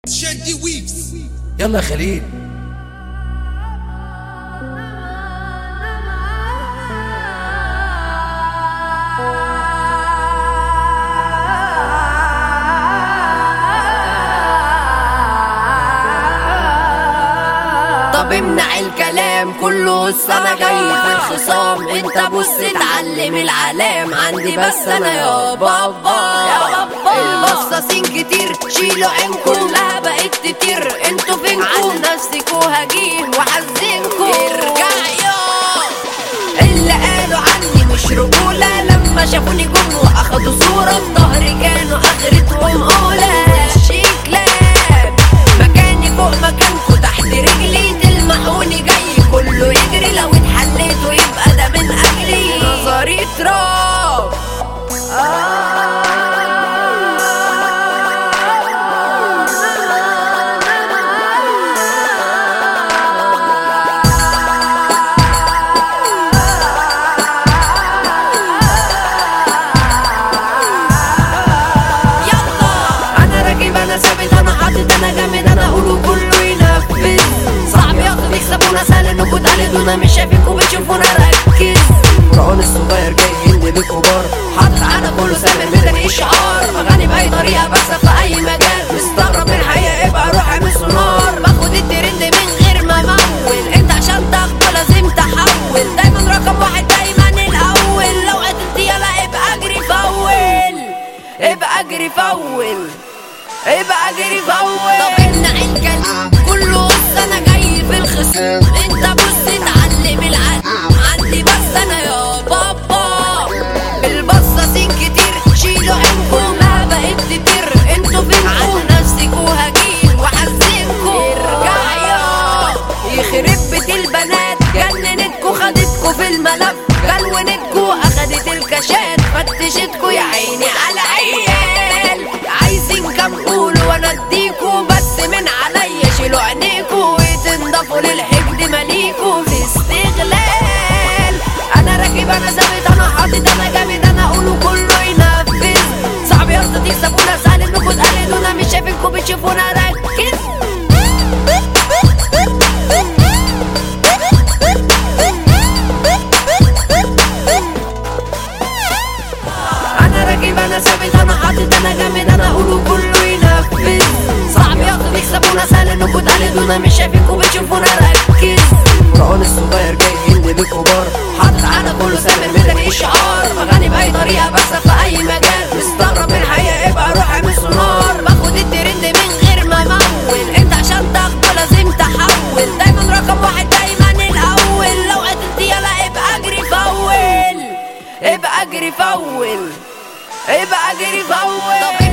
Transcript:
شادي ويفز يلا يا خليل طب امنع الكلام كله السنة جاي في الخصام انت بص اتعلم العلام عندي بس انا يا بابا يا بابا المصاصين كتير شيلوا عين كلها بقت تطير انتوا فينكم عن نفسكوا هجين وحزنكوا ارجع يا اللي قالوا عني مش رجولة لما شافوني جم واخدوا صورة في ظهري كانوا اخرتهم اولى شي كلاب مكاني فوق مكانكوا تحت رجلي تلمحوني جاي كله يجري لو اتحليتوا يبقى ده من اجلي نظري تراب يلا انا راكب انا ثابت انا حاطط انا جامد انا اقوله كله ينفذ صعب ياخد يكسبونا سهل انكوا تقلدونا مش شايفينكوا بتشوفونا ركز فرعون الصغير جاي يهند بالكبار حاطط على كله سامر ميداني اشعار اغاني باي طريقه بس في اي مجال مستغرب من الحقيقه يبقى روح اعمل سونار باخد الترند من غير ما امول انت عشان تاخده لازم تحول دايما رقم واحد دايما الاول لو قتلت يلا ابقى اجري فول ابقى اجري فول ابقى اجري فول طب امنع الكلام كله بص انا جاي في الخصم انت بص اتعلم العلم عندي بس انا يا بابا البصاصين كتير شيلوا عينكم ما بقت تطير انتوا فينكم عن نفسكوا هجين وحزنكوا ارجع يا يخرب بيت البنات جننتكوا خدتكوا في الملف جلونتكوا اخدت الكاشات فتشتكوا يا عيني على عيال عايزين كام قولوا وانا اديكوا بس من عليا شيلوا عينيكوا وتنضفوا للحقد مليكوا في استغلال انا راكب انا ثابت انا حاطط انا جامد انا اقوله كله ينفذ صعب يا اسطى تكسبونا سهل انكوا تقلدونا مش شايفينكوا بتشوفونا ركز انا راكب انا ثابت انا حاطط انا جامد انا اقوله كله ينفذ صعب ياخد يكسبونا سهل انكوا تقلدونا مش شايفينكوا بتشوفونا ركز فرعون الصغير جاي يهند بالكبار حاطط على كله سامر ميداني اشعار اغاني باي طريقه بس في اي مجال مستغرب من الحقيقه يبقى روح اعمل سونار باخد الترند من غير ما امول انت عشان تاخده لازم تحول دايما رقم واحد دايما الاول لو قتلت يلا ابقى اجري فول ابقى اجري فول ابقى اجري فول طب